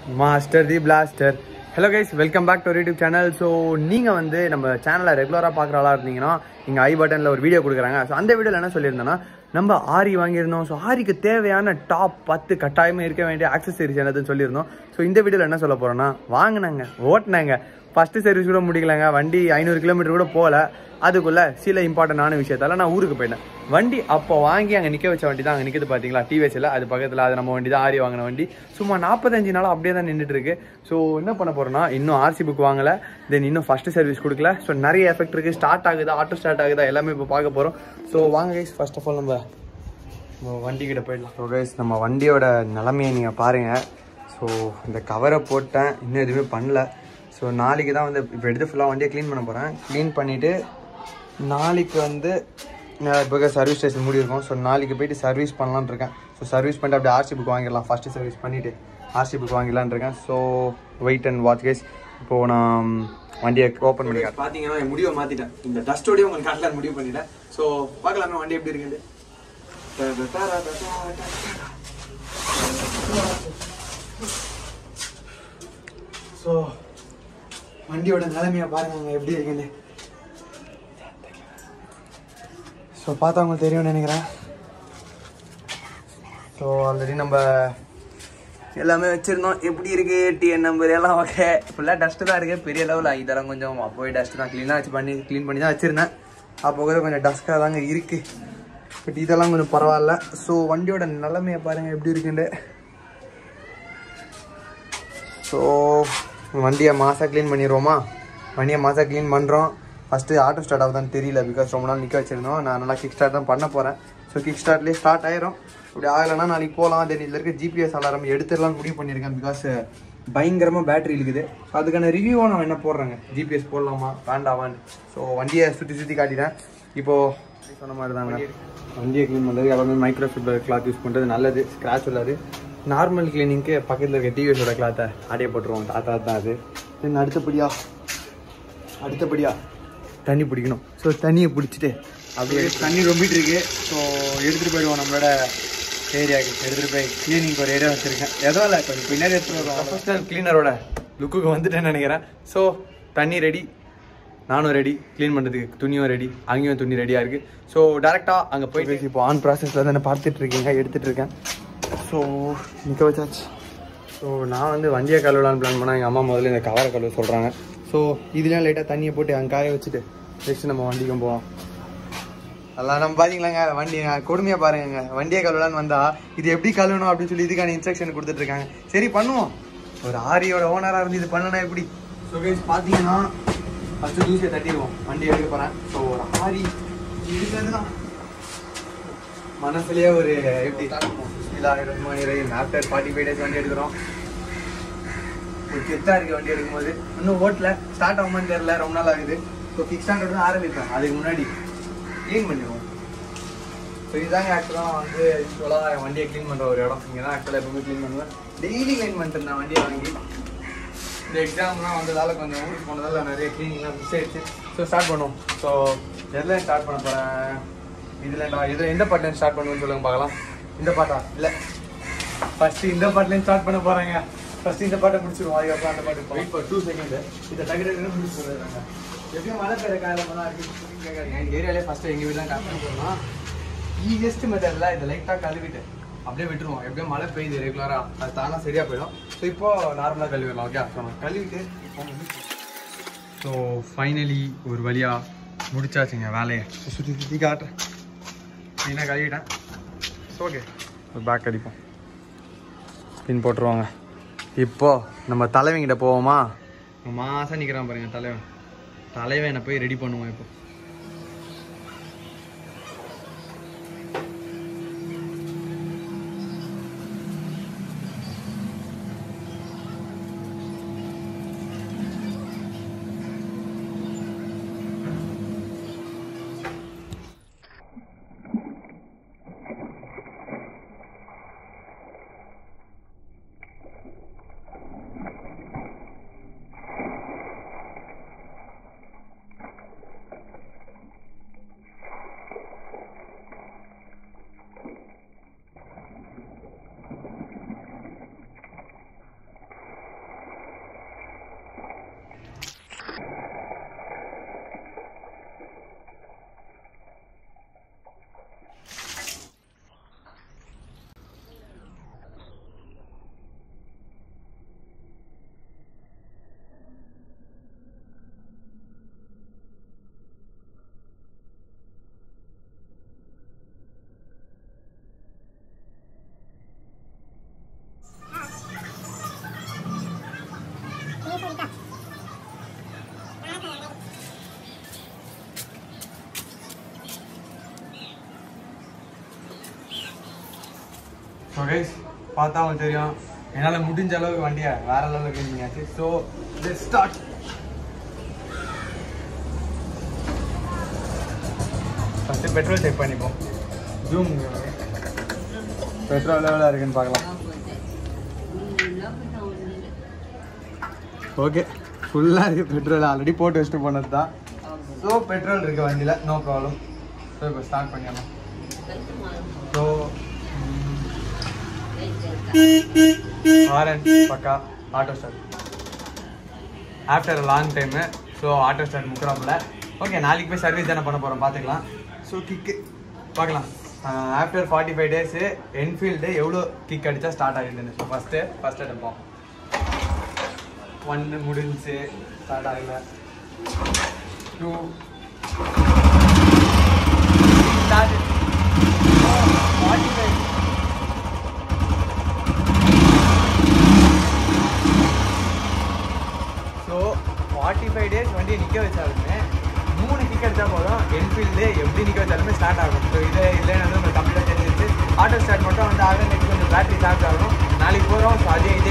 master the blaster hello guys welcome back to YouTube channel so நீங்கள் வந்து நம்ம சேனலை ரெகுலராக பார்க்குற ஆளாக இருந்தீங்கன்னா இங்கே ஐ பட்டனில் ஒரு வீடியோ கொடுக்குறாங்க ஸோ அந்த வீடியோவில் என்ன சொல்லியிருந்தேன்னா நம்ம ஆரி வாங்கியிருந்தோம் ஸோ ஆரிக்கு தேவையான டாப் பத்து கட்டாயமாக இருக்க வேண்டிய ஆக்சசரிஸ் என்னதுன்னு சொல்லியிருந்தோம் ஸோ இந்த வீடியோவில் என்ன சொல்ல போகிறோன்னா வாங்கினாங்க ஓட்டினாங்க ஃபஸ்ட்டு சர்வீஸ் கூட முடிக்கலங்க வண்டி ஐநூறு கிலோமீட்டர் கூட போகல அதுக்குள்ள சில இம்பார்ட்டண்டான விஷயத்தால நான் ஊருக்கு போயிட்டேன் வண்டி அப்போ வாங்கி அங்கே நிற்க வச்ச வண்டி தான் அங்கே நிற்குது பார்த்தீங்களா டிவிஎஸ்ல அது பக்கத்தில் அது நம்ம வண்டி தான் ஆரி வாங்கின வண்டி சும்மா நாற்பத்தஞ்சு நாளாக அப்படியே தான் நின்றுட்டு இருக்கு ஸோ என்ன பண்ண போறோம்னா இன்னும் ஆர்சி புக் வாங்கல தென் இன்னும் ஃபர்ஸ்ட் சர்வீஸ் கொடுக்கல ஸோ நிறைய எஃபெக்ட் இருக்கு ஸ்டார்ட் ஆகுதா ஆட்டோ ஸ்டார்ட் ஆகுதா எல்லாமே இப்போ பார்க்க போகிறோம் ஸோ வாங்க கைஸ் ஃபர்ஸ்ட் ஆஃப் ஆல் நம்ம நம்ம வண்டி கிட்ட போயிடலாம் ஸோ கைஸ் நம்ம வண்டியோட நிலமையை நீங்கள் பாருங்கள் ஸோ இந்த கவரை போட்டேன் இன்னும் எதுவுமே பண்ணல ஸோ நாளைக்கு தான் வந்து இப்போ எடுத்து ஃபுல்லாக வண்டியை க்ளீன் பண்ண போகிறேன் க்ளீன் பண்ணிவிட்டு நாளைக்கு வந்து இப்போ சர்வீஸ் ஸ்டேஷன் மூடி இருக்கும் ஸோ நாளைக்கு போயிட்டு சர்வீஸ் பண்ணலான்னு இருக்கேன் ஸோ சர்வீஸ் பண்ணிட்டு அப்படியே ஆர்சி புக் வாங்கிடலாம் ஃபஸ்ட்டு சர்வீஸ் பண்ணிவிட்டு ஆர்சி புக் வாங்கிடலான்னு இருக்கேன் so wait and watch guys இப்போது நான் வண்டியை ஓப்பன் பண்ணி பார்த்தீங்கன்னா என் முடிவை மாற்றிட்டேன் இந்த டஸ்ட்டோடய உங்களுக்கு காட்டலாம் முடிவு பண்ணிட்டேன் ஸோ பார்க்கலாமே வண்டி எப்படி இருக்குது ஸோ வண்டியோட நிலைமையை பாருங்க எப்படி இருக்குன்னு ஸோ பார்த்தவங்க தெரியும்னு நினைக்கிறேன் ஸோ ஆல்ரெடி நம்ம எல்லாமே வச்சுருந்தோம் எப்படி இருக்கு டிஎன் நம்பர் எல்லாம் ஓகே ஃபுல்லாக டஸ்ட்டு தான் இருக்குது பெரிய லெவலில் இதெல்லாம் கொஞ்சம் அப்போவே டஸ்ட்டு தான் க்ளீனாக வச்சு பண்ணி க்ளீன் பண்ணி தான் வச்சுருந்தேன் அப்போ கூட கொஞ்சம் டஸ்ட்டாக தாங்க இருக்குது பட் இதெல்லாம் கொஞ்சம் பரவாயில்ல ஸோ வண்டியோட நிலைமையை பாருங்கள் எப்படி இருக்குன்னு ஸோ வண்டியை மாதம் க்ளீன் பண்ணிடுவோமா வண்டியை மாதம் க்ளீன் பண்ணுறோம் ஃபஸ்ட்டு ஆட்டோ ஸ்டார்ட் ஆகுதான்னு தெரியல பிகாஸ் ரொம்ப நாள் நிற்க வச்சிருந்தோம் நான் நல்லா கிக் ஸ்டார்ட் தான் பண்ண போகிறேன் ஸோ கிக் ஸ்டார்ட்லேயே ஸ்டார்ட் ஆயிரும் இப்படி ஆகலைன்னா நாளைக்கு போகலாம் தென் இதில் இருக்க ஜிபிஎஸ் அலாரம் எடுத்துடலாம் முடிவு பண்ணியிருக்கேன் பிகாஸ் பயங்கரமாக பேட்டரி இருக்குது ஸோ அதுக்கான ரிவ்யூவாக நான் என்ன போடுறேங்க ஜிபிஎஸ் போடலாமா வேண்டாமான்னு ஸோ வண்டியை சுற்றி சுற்றி காட்டிட்டேன் இப்போது சொன்ன மாதிரி தாங்க வண்டியை க்ளீன் பண்ணுறது எப்பவுமே மைக்ரோ ஃபைபர் கிளாத் யூஸ் பண்ணுறது நல்லது ஸ்க்ராட்ச் உள்ளது நார்மல் கிளீனிங்க்கு பக்கத்தில் இருக்க டிவிஎஸோட கிளாத்தை அடைய போட்டுருவோம் தாத்தா தான் அது தென் அடுத்தபடியா அடுத்தபடியா தண்ணி பிடிக்கணும் ஸோ தண்ணியை பிடிச்சிட்டு அப்படியே தண்ணி ரொம்பிட்டு இருக்கு ஸோ எடுத்துகிட்டு போயிடுவோம் நம்மளோட ஏரியாவுக்கு எடுத்துகிட்டு போய் க்ளீனிங் ஒரு ஏரியா வச்சுருக்கேன் எதுவும் இல்லை கொஞ்சம் பின்னாடி எடுத்துகிட்டு வருவோம் ப்ரொஃபஷனல் க்ளீனரோட லுக்குக்கு வந்துட்டேன்னு நினைக்கிறேன் ஸோ தண்ணி ரெடி நானும் ரெடி க்ளீன் பண்ணுறதுக்கு துணியும் ரெடி அங்கேயும் துணி ரெடியாக இருக்குது ஸோ டேரெக்டாக அங்கே போயிட்டு இப்போ ஆன் ப்ராசஸில் தானே பார்த்துட்டு இருக்கீங்க எடுத்துகிட்டு இருக்கேன் ஸோ நிற்க வச்சாச்சு ஸோ நான் வந்து வண்டியை கழுவலான்னு பிளான் பண்ணால் எங்கள் அம்மா முதல்ல இந்த கவரை கழுவ சொல்கிறாங்க ஸோ இதுலேயும் லைட்டாக தண்ணியை போட்டு அங்கே காய வச்சுட்டு நெக்ஸ்ட் நம்ம வண்டிக்கும் போவோம் அதெல்லாம் நம்ம பார்த்தீங்களாங்க வண்டி கொடுமையாக பாருங்க வண்டியை கழுவலான்னு வந்தா இது எப்படி கழுவணும் அப்படின்னு சொல்லி இதுக்கான இன்ஸ்ட்ரக்ஷன் கொடுத்துட்ருக்காங்க சரி பண்ணுவோம் ஒரு ஆரியோட ஓனராக இருந்து இது பண்ணனா எப்படி ஸோ கைஸ் பார்த்தீங்கன்னா ஃபஸ்ட்டு தூசியை தட்டிடுவோம் வண்டி எடுக்க போகிறேன் ஸோ ஒரு ஆரி இருக்கிறது தான் மனசுலயே ஒரு எப்படி ஆஃப்டர் ஃபார்ட்டி ஃபைவ் டேஸ் வண்டி எடுக்கிறோம் ஒரு கெத்தா இருக்கு வண்டி எடுக்கும்போது இன்னும் ஓட்டல ஸ்டார்ட் ஆகுமான்னு தெரியல ரொம்ப நாள் ஆகுது ஸோ கிக் ஸ்டார்ட் தான் ஆரம்பிப்பேன் அதுக்கு முன்னாடி க்ளீன் பண்ணிடுவோம் ஸோ இதுதாங்க ஆக்சுவலாக வந்து யூஸ்வலாக என் வண்டியை க்ளீன் பண்ணுற ஒரு இடம் இங்கே தான் ஆக்சுவலாக எப்பவுமே க்ளீன் பண்ணுவேன் டெய்லி க்ளீன் பண்ணிட்டு இருந்தேன் வண்டியை வாங்கி இந்த எக்ஸாம்லாம் வந்ததால கொஞ்சம் ஊருக்கு போனதால நிறைய க்ளீனிங்லாம் மிஸ் ஆயிடுச்சு ஸோ ஸ்டார்ட் பண்ணுவோம் ஸோ எதில் ஸ்டார்ட் பண்ண போகிறேன் இதில் நான் இதில் எந்த பாட்டில் ஸ்டார்ட் பண்ணுவேன்னு சொல்லுங்க பார்க்கலாம் இந்த பாட்டா இல்லை ஃபஸ்ட்டு இந்த பாட்டிலேருந்து ஸ்டார்ட் பண்ண போகிறாங்க ஃபஸ்ட்டு இந்த பாட்டை முடிச்சிருவோம் அதுக்கப்புறம் அந்த பாட்டு வெயிட் ஃபார் டூ செகண்ட் இந்த டக்கு டக்குன்னு முடிச்சு போடுறாங்க எப்படியும் மழை பெய்யுற காலமாக தான் இருக்குது எங்கள் ஏரியாலே ஃபஸ்ட்டு எங்கள் வீட்டில் கட் பண்ண போகிறோம் ஈஸியஸ்ட் மெத்தடில் இதை லைட்டாக கழுவிட்டு அப்படியே விட்டுருவோம் எப்படியும் மழை பெய்யுது ரெகுலராக அது தானாக சரியாக போயிடும் ஸோ இப்போ நார்மலாக கழுவிடலாம் ஓகே ஸோ நான் கழுவிட்டு ஸோ ஃபைனலி ஒரு வழியாக முடிச்சாச்சுங்க வேலையை சுற்றி சுற்றி காட்டுறேன் க்ளீனாக கழுவிட்டேன் ஸோ ஓகே ஒரு பேக் அடிப்போம் பின் போட்டுருவாங்க இப்போ நம்ம தலைவங்கிட்ட போவோமா மாதம் நிற்கிறான் பாருங்க தலைவன் தலைவன் என்னை போய் ரெடி பண்ணுவோம் இப்போ கைஸ் பார்த்தா உங்களுக்கு தெரியும் என்னால் முடிஞ்ச அளவுக்கு வண்டியை வேற லெவலில் க்ளீன் பண்ணியாச்சு so let start first petrol check பண்ணிப்போம் ஜூம் பெட்ரோல் எவ்வளோ இருக்குன்னு பார்க்கலாம் ஓகே ஃபுல்லாக இருக்குது பெட்ரோல் ஆல்ரெடி போட்டு வச்சுட்டு போனது தான் ஸோ பெட்ரோல் இருக்குது வண்டியில் நோ ப்ராப்ளம் ஸோ இப்போ ஸ்டார்ட் பண்ணிடலாம் ஸோ ஆர்என் பக்கா auto start after long time so auto start முக்கிறாப்புல ஓகே நாளைக்கு போய் சர்வீஸ் தானே பண்ண போகிறோம் பார்த்துக்கலாம் ஸோ கிக்கு பார்க்கலாம் after forty five days Enfield எவ்வளோ கிக் அடித்தா ஸ்டார்ட் ஆகிடுதுன்னு ஸோ ஃபஸ்ட்டு ஃபஸ்ட் எடுப்போம் ஒன்று முடிஞ்சு ஸ்டார்ட் ஆகல two start forty five so forty five days வண்டியை நிற்க வச்சாலுமே மூணு கிக் அடிச்சா போதும் என்ஃபீல்டு எப்படி நிற்க வச்சாலுமே ஸ்டார்ட் ஆகும் ஸோ இது இல்லைன்னு வந்து நம்ம கம்ப்ளீட்டாக தெரிஞ்சிருச்சு ஆட்டோ ஸ்டார்ட் மட்டும் வந்து ஆக நெக்ஸ்ட் கொஞ்சம் பேட்டரி சார்ஜ் ஆகணும் நாளைக்கு போகிறோம் ஸோ அதே